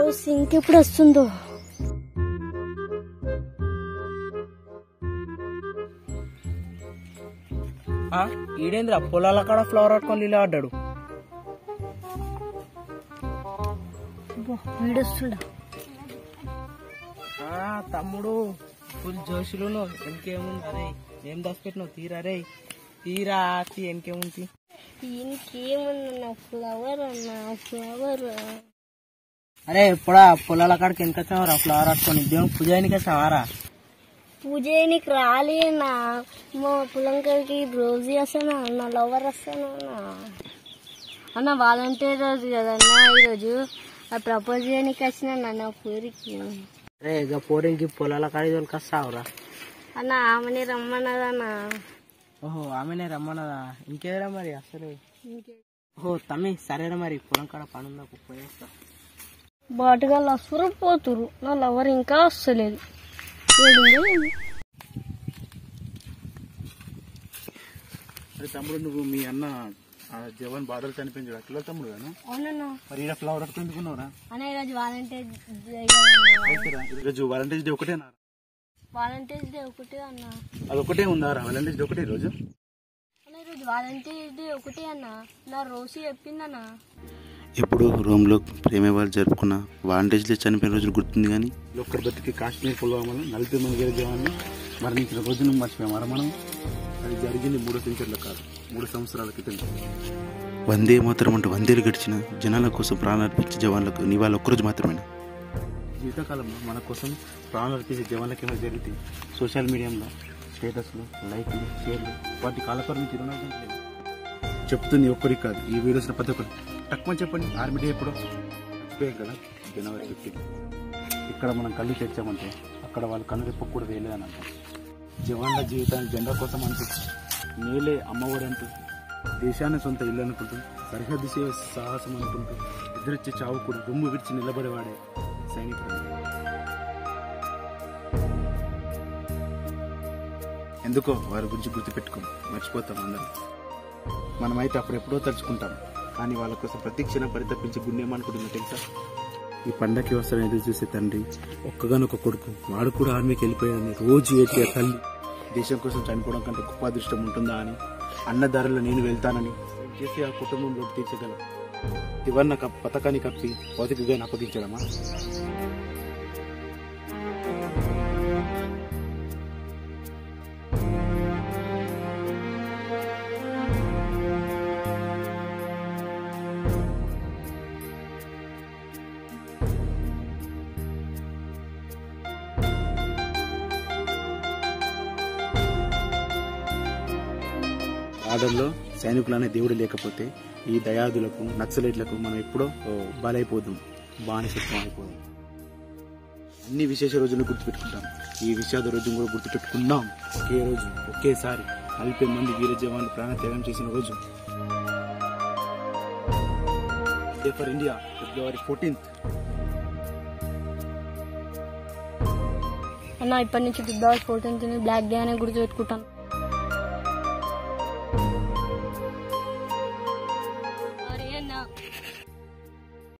Rose ఇంకెప్పుడు వస్తుందో ఆ, ఈడేంద్రా పొలాల కాడ ఫ్లవర్ పట్టుకొని నీళ్ళు ఆడ్డాడు వీడొస్తుండ ఆ, తమ్ముడు ఫుల్ జోషులు ఇంకేముంది అరే ఏం దాచిపెట్టినావు తీరా రే తీరా తీ ఇంకేముంది ఇంకేమన్నా ఫ్లవర్ అన్నా ఫ్లవర్ అరే ఎప్పుడా పొలాల కాడికి ఎందుకు వచ్చావరా ఫ్లవర్ పట్టుకొని దేవుని పూజ చేయడానికి వచ్చావారా పూజ చేయనికి రాలేనా మా పులంకరికి రోజు వస్తానా నా లవర్ వస్తానా అన్న వాలంటీర్ రోజు కదన్నా ఈరోజు ఆ ప్రపోజ్ చేయడానికి వచ్చిన నా పూరికి అరే ఇక పోరికి పొలాల కాడికి తోలికి వస్తావురా అన్న ఆమెని రమ్మన్నదన్నా ఓహో ఆమెనే రమ్మన్నదా ఇంకేదరా మరి అసలు ఓహో తమ్మి సరేరా మరి పొలం కాడ పని ఉందా పోయేస్తా బాటుగా లసురు పోతురు నా లవర్ ఇంకా వస్తలేదు ఏడుంది? అరే తమ్ముడు నువ్వు మీ అన్న ఆ జవాన్ బాధలు చనిపోయింది అట్లా తమ్ముడు గాను అవునన్నా మరి ఈడ ఫ్లవర్ అట్టుకుని ఎందుకున్నావురా అన్న ఈరోజు వాలంటీర్ డే అయితేరా ఈరోజు వాలంటీర్స్ డే ఒకటేనా వాలంటీర్స్ డే ఒకటే అన్న అది ఒకటే ఉందా వాలంటీర్స్ డే ఒకటే ఈరోజు అన్న ఈరోజు వాలంటీర్ డే ఒకటే అన్న నా రోజు చెప్పిందన్నా ఎప్పుడు రోమ్లో ప్రేమ వాళ్ళు జరుపుకున్న వాంటేజ్లో చనిపోయిన రోజులు గుర్తుంది కానీ ఒక్కరి బతికి కాశ్మీర్ పుల్వామాలో నలభై మంది వేల జవాన్లు మరణించిన రోజును మర్చిపోయాం మనం అది జరిగింది మూడో సెంచరీలో కాదు మూడు సంవత్సరాల క్రితం వందే మాత్రం అంటూ వందేలు గడిచిన జనాల కోసం ప్రాణార్పించే జవాన్లకు నివాళ ఒక్కరోజు మాత్రమేనా జీవితకాలంలో మన కోసం ప్రాణాలు అర్పించే జవాన్లకి ఏమైనా జరిగితే సోషల్ మీడియాలో స్టేటస్లు లైక్లు షేర్లు వాటి కాలపరిమితి ఇరవై నాలుగు గంటలే. చెప్తుంది ఒక్కరికి కాదు ఈ వీడియోస్ ప్రతి ఒక్కరు తక్కువ చెప్పండి ఆర్మీ డే ఎప్పుడో మర్చిపోయాం కదా జనవరి ఫిఫ్టీన్ ఇక్కడ మనం కళ్ళు తెచ్చామంటే అక్కడ వాళ్ళు కళ్ళు రెప్పకు కూడా వేయలేదని అంటాం జవాన్ల జీవితాన్ని జెండా కోసం అంటూ నేలే అమ్మఒడి అంటూ దేశాన్ని సొంత ఇల్లు అనుకుంటూ సరిహద్దు సేవ సాహసం అనుకుంటూ ఎదురొచ్చే చావు కూడా రొమ్ము విడిచి నిలబడేవాడే సైనికుడు ఎందుకో వారి గురించి గుర్తుపెట్టుకోం మర్చిపోతాం అందరం మనమైతే అప్పుడు ఎప్పుడో తలుచుకుంటాం కానీ వాళ్ళ కోసం ప్రతి క్షణం పరితపించి గుండె ఏమనుకుంటుందో తెలుసా ఈ పండగకి వస్తారని ఎదురు చూసే తండ్రి ఒక్కగానొక్క కొడుకు వాడు కూడా ఆర్మీకి వెళ్ళిపోయాడని రోజు ఏడ్చే తల్లి దేశం కోసం చనిపోవడం కంటే గొప్ప అదృష్టం ఉంటుందా అని అన్నదారులు నేను వెళ్తానని చేసి ఆ కుటుంబంలోకి తీర్చగలం తివర్ణ కప్ పథకాన్ని కప్పి భౌతికగా అప్పగించడమా ఆర్డర్లో సైనికులు అనే దేవుడు లేకపోతే ఈ దయాదులకు నక్సలైట్లకు మనం ఎప్పుడో ఓ, బలైపోదాం బానిసత్వం అయిపోదాం అన్ని విశేష రోజులను గుర్తుపెట్టుకుంటాం ఈ విషాద రోజును కూడా గుర్తుపెట్టుకుందాం ఒకే రోజు ఒకేసారి నలభై మంది వీర జవాన్లు ప్రాణత్యాగం చేసిన రోజు day for India February fourteenth అన్న ఇప్పటి నుంచి ఫిబ్రవరి ఫోర్టీన్త్ బ్లాక్ డే అనే గుర్తు పెట్టుకుంటాను